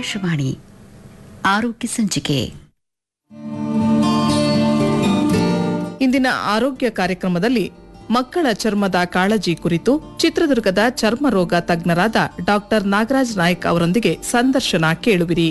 ಆಕಾಶವಾಣಿ ಆರೋಗ್ಯ ಸಂಚಿಕೆ ಇಂದಿನ ಆರೋಗ್ಯ ಕಾರ್ಯಕ್ರಮದಲ್ಲಿ ಮಕ್ಕಳ ಚರ್ಮದ ಕಾಳಜಿ ಕುರಿತು ಚಿತ್ರದುರ್ಗದ ಚರ್ಮ ರೋಗ ತಜ್ಞರಾದ ಡಾಕ್ಟರ್ ನಾಗರಾಜ್ ನಾಯ್ಕ್ ಅವರೊಂದಿಗೆ ಸಂದರ್ಶನ ಕೇಳುವಿರಿ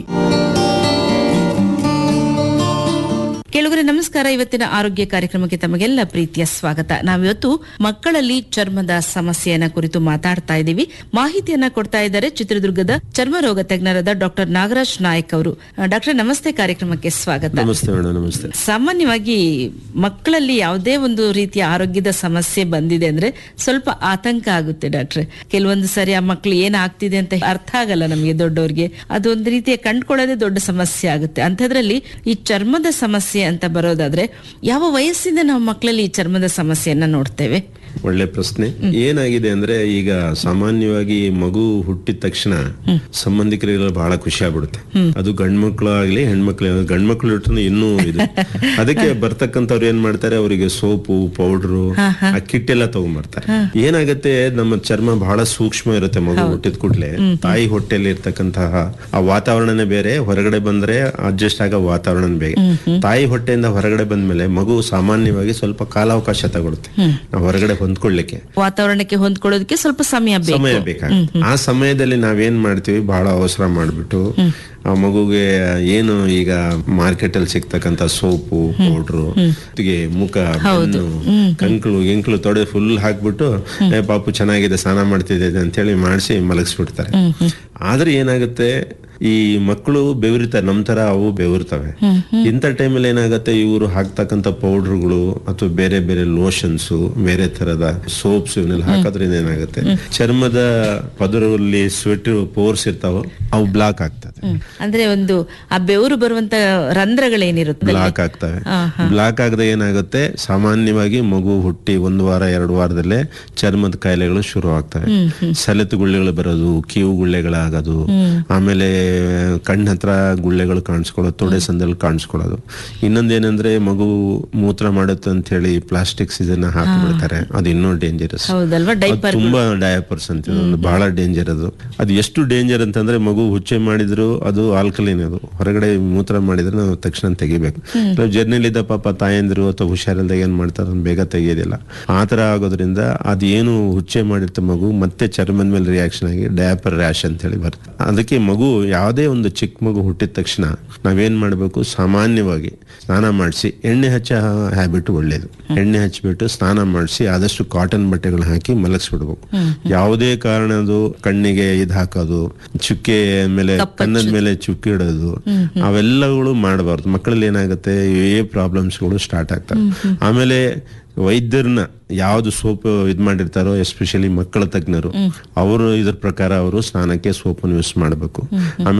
ಕೇಳುಗರೆ ನಮಸ್ಕಾರ ಇವತ್ತಿನ ಆರೋಗ್ಯ ಕಾರ್ಯಕ್ರಮಕ್ಕೆ ತಮಗೆಲ್ಲ ಪ್ರೀತಿಯ ಸ್ವಾಗತ ನಾವಿವತ್ತು ಮಕ್ಕಳಲ್ಲಿ ಚರ್ಮದ ಸಮಸ್ಯೆಯನ್ನ ಕುರಿತು ಮಾತಾಡ್ತಾ ಇದ್ದೀವಿ ಮಾಹಿತಿಯನ್ನ ಕೊಡ್ತಾ ಇದ್ದಾರೆ ಚಿತ್ರದುರ್ಗದ ಚರ್ಮ ರೋಗ ತಜ್ಞರಾದ ಡಾಕ್ಟರ್ ನಾಗರಾಜ್ ನಾಯ್ಕ್ ಅವರು ಡಾಕ್ಟರ್ ನಮಸ್ತೆ ಕಾರ್ಯಕ್ರಮಕ್ಕೆ ಸ್ವಾಗತ ನಮಸ್ತೆ ಮೇಡಮ್ ನಮಸ್ತೆ ಸಾಮಾನ್ಯವಾಗಿ ಮಕ್ಕಳಲ್ಲಿ ಯಾವುದೇ ಒಂದು ರೀತಿಯ ಆರೋಗ್ಯದ ಸಮಸ್ಯೆ ಬಂದಿದೆ ಅಂದ್ರೆ ಸ್ವಲ್ಪ ಆತಂಕ ಆಗುತ್ತೆ ಡಾಕ್ಟ್ರೆ ಕೆಲವೊಂದು ಸರಿ ಆ ಮಕ್ಳು ಏನಾಗ್ತಿದೆ ಅಂತ ಅರ್ಥ ಆಗಲ್ಲ ನಮಗೆ ದೊಡ್ಡವ್ರಿಗೆ ಅದೊಂದು ರೀತಿಯ ಕಂಡ್ಕೊಳ್ಳೋದೇ ದೊಡ್ಡ ಸಮಸ್ಯೆ ಆಗುತ್ತೆ ಅಂಥದ್ರಲ್ಲಿ ಈ ಚರ್ಮದ ಸಮಸ್ಯೆ ಅಂತ ಬರೋದಾದ್ರೆ ಯಾವ ವಯಸ್ಸಿಂದ ನಾವು ಮಕ್ಕಳಲ್ಲಿ ಈ ಚರ್ಮದ ಸಮಸ್ಯೆಯನ್ನ ನೋಡ್ತೇವೆ ಒಳ್ಳೆ ಪ್ರಶ್ನೆ ಏನಾಗಿದೆ ಅಂದ್ರೆ ಈಗ ಸಾಮಾನ್ಯವಾಗಿ ಮಗು ಹುಟ್ಟಿದ ತಕ್ಷಣ ಸಂಬಂಧಿಕರಿಗೆಲ್ಲ ಬಹಳ ಖುಷಿ ಆಗ್ಬಿಡುತ್ತೆ ಅದು ಗಂಡ್ಮಕ್ಳು ಆಗ್ಲಿ ಹೆಣ್ಮಕ್ಳು ಗಂಡ್ಮಕ್ಳು ಇಟ್ಟು ಇನ್ನೂ ಇದು ಅದಕ್ಕೆ ಬರ್ತಕ್ಕಂಥವ್ರು ಏನ್ ಮಾಡ್ತಾರೆ ಅವರಿಗೆ ಸೋಪು ಪೌಡ್ರು ಆ ಕಿಟ್ ಎಲ್ಲ ತಗೊಂಡ್ಬರ್ತಾರೆ ಏನಾಗುತ್ತೆ ನಮ್ಮ ಚರ್ಮ ಬಹಳ ಸೂಕ್ಷ್ಮ ಇರುತ್ತೆ ಮಗು ಹುಟ್ಟಿದ ಕೂಡ್ಲೆ ತಾಯಿ ಹೊಟ್ಟೆಯಲ್ಲಿ ಇರ್ತಕ್ಕಂತಹ ಆ ವಾತಾವರಣನೇ ಬೇರೆ ಹೊರಗಡೆ ಬಂದ್ರೆ ಅಡ್ಜಸ್ಟ್ ಆಗೋ ವಾತಾವರಣ ಬೇರೆ ತಾಯಿ ಹೊಟ್ಟೆಯಿಂದ ಹೊರಗಡೆ ಬಂದ್ಮೇಲೆ ಮಗು ಸಾಮಾನ್ಯವಾಗಿ ಸ್ವಲ್ಪ ಕಾಲಾವಕಾಶ ತಗೊಳುತ್ತೆ ನಾವು ಹೊರಗಡೆ ಹೊಂದ್ಕೊಳ್ಳಿಕ್ಕೆ ವಾತಾವರಣಕ್ಕೆ ಹೊಂದ್ಕೊಳ್ಳೋದಕ್ಕೆ ಸ್ವಲ್ಪ ಸಮಯ ಬೇಕು ಸಮಯ ಬೇಕಾಗುತ್ತೆ ಆ ಸಮಯದಲ್ಲಿ ನಾವೇನ್ ಮಾಡ್ತೀವಿ ಬಹಳ ಅವಸರ ಮಾಡ್ಬಿಟ್ಟು ಆ ಮಗುಗೆ ಏನು ಈಗ ಮಾರ್ಕೆಟ್ ಅಲ್ಲಿ ಸಿಗ್ತಕ್ಕಂತ ಸೋಪು ಪೌಡ್ರು ಜೊತೆಗೆ ಮುಖ ಬೆನ್ನು ಕಂಕ್ಳು ಎಂಕ್ಳು ತೊಡೆ ಫುಲ್ ಹಾಕ್ಬಿಟ್ಟು ಏ ಪಾಪು ಚೆನ್ನಾಗಿದೆ ಸ್ನಾನ ಮಾಡ್ತಿದೆ ಅಂತ ಹೇಳಿ ಮಾಡಿಸಿ ಮಲಗಿಸ್ಬಿಡ್ತಾರೆ ಆದ್ರೆ ಏನಾಗುತ್ತೆ ಈ ಮಕ್ಕಳು ಬೆವರಿತಾರೆ ನಮ್ ತರ ಅವು ಬೆವರ್ತವೆ ಇಂಥ ಟೈಮಲ್ಲಿ ಏನಾಗುತ್ತೆ ಇವರು ಹಾಕ್ತಕ್ಕಂಥ ಪೌಡರ್ಗಳು ಅಥವಾ ಬೇರೆ ಬೇರೆ ಲೋಷನ್ಸ್ ಬೇರೆ ತರದ ಸೋಪ್ಸ್ ಇವನ್ನೆಲ್ಲ ಹಾಕೋದ್ರಿಂದ ಏನಾಗುತ್ತೆ ಚರ್ಮದ ಪದರಲ್ಲಿ ಸ್ವೆಟ್ ಪೋರ್ಸ್ ಇರ್ತಾವ ಅವು ಬ್ಲಾಕ್ ಆಗ್ತದೆ ಅಂದ್ರೆ ಒಂದು ಆ ಬೆವರು ಬರುವಂತ ರಂಧ್ರಗಳೇನಿರುತ್ತೆ ಬ್ಲಾಕ್ ಆಗ್ತವೆ ಬ್ಲಾಕ್ ಆಗದೆ ಏನಾಗುತ್ತೆ ಸಾಮಾನ್ಯವಾಗಿ ಮಗು ಹುಟ್ಟಿ ಒಂದು ವಾರ ಎರಡು ವಾರದಲ್ಲೇ ಚರ್ಮದ ಕಾಯಿಲೆಗಳು ಶುರು ಆಗ್ತವೆ ಸೆಲೆತು ಗುಳ್ಳೆಗಳು ಬರೋದು ಕಿವು ಗುಳ್ಳೆಗಳಾಗೋದು ಆಮೇಲೆ ಕಣ್ಣ ಹತ್ರ ಗುಳ್ಳೆಗಳು ಕಾಣಿಸ್ಕೊಳ್ಳೋದು ತೊಡೆ ಸಂದಲ್ಲಿ ಕಾಣಿಸ್ಕೊಳ್ಳೋದು ಇನ್ನೊಂದೇನಂದ್ರೆ ಮಗು ಮೂತ್ರ ಮಾಡುತ್ತೆ ಅಂತ ಹೇಳಿ ಪ್ಲಾಸ್ಟಿಕ್ಸ್ ಇದನ್ನ ಹಾಕಿಬಿಡ್ತಾರೆ ಅದು ಇನ್ನೂ ಡೇಂಜರಸ್ ಹೌದಲ್ವಾ ಅದು ಡೈಪರ್ ತುಂಬಾ ಡಯಾಪರ್ಸ್ ಅಂತ ಅದು ಬಹಳ ಡೇಂಜರ್ ಅದು ಅದು ಎಷ್ಟು ಡೇಂಜರ್ ಅಂತಂದ್ರೆ ಮಗು ಹುಚ್ಚೆ ಮಾಡಿದ್ರು ಅದು ಆಲ್ಕಲಿನ್ ಅದು ಹೊರಗಡೆ ಮೂತ್ರ ಮಾಡಿದ್ರೆ ನಾವು ತಕ್ಷಣ ತೆಗಿಬೇಕು ನಾವು ಜರ್ನಿಲಿದ್ದ ಪಾಪ ತಾಯಂದಿರು ಅಥವಾ ಹುಷಾರಿಲ್ದಾಗ ಏನ್ ಮಾಡ್ತಾರೆ ಅದನ್ನ ಬೇಗ ತೆಗಿಯೋದಿಲ್ಲ ಆ ತರ ಆಗೋದ್ರಿಂದ ಅದೇನು ಹುಚ್ಚೆ ಮಾಡಿರ್ತ ಮಗು ಮತ್ತೆ ಚರ್ಮದ ಮೇಲೆ ರಿಯಾಕ್ಷನ್ ಆಗಿ ಡಯಾಪರ್ ರ್ಯಾಶ್ ಅಂತ ಹೇಳಿ ಬರುತ್ತೆ ಅದಕ್ಕೆ ಮಗು ಯಾವುದೇ ಒಂದು ಚಿಕ್ಕ ಮಗು ಹುಟ್ಟಿದ ತಕ್ಷಣ ನಾವೇನ್ ಮಾಡ್ಬೇಕು ಸಾಮಾನ್ಯವಾಗಿ ಸ್ನಾನ ಮಾಡಿಸಿ ಎಣ್ಣೆ ಹಚ್ಚ ಹ್ಯಾಬಿಟ್ ಒಳ್ಳೇದು ಎಣ್ಣೆ ಹಚ್ಬಿಟ್ಟು ಸ್ನಾನ ಮಾಡಿಸಿ ಆದಷ್ಟು ಕಾಟನ್ ಬಟ್ಟೆಗಳು ಹಾಕಿ ಮಲಗಿಸ್ಬಿಡ್ಬೇಕು ಯಾವುದೇ ಕಾರಣದು ಕಣ್ಣಿಗೆ ಇದ್ ಹಾಕೋದು ಚುಕ್ಕೆ ಮೇಲೆ ಕನ್ನದ ಮೇಲೆ ಚುಕ್ಕಿ ಇಡೋದು ಅವೆಲ್ಲಗಳು ಮಾಡಬಾರ್ದು ಮಕ್ಕಳಲ್ಲಿ ಏನಾಗುತ್ತೆ ಇವೇ ಪ್ರಾಬ್ಲಮ್ಸ್ಗಳು ಸ್ಟಾರ್ಟ್ ಆಗ್ತವೆ ಆಮೇಲೆ ವೈದ್ಯರನ್ನ ಯಾವ್ದು ಸೋಪ್ ಇದ್ ಮಾಡಿರ್ತಾರೋ ಎಸ್ಪೆಷಲಿ ಮಕ್ಕಳ ತಜ್ಞರು ಅವರು ಇದ್ರ ಪ್ರಕಾರ ಅವರು ಸ್ನಾನಕ್ಕೆ ಸೋಪನ್ನು ಯೂಸ್ ಮಾಡಬೇಕು ಆಮೇಲೆ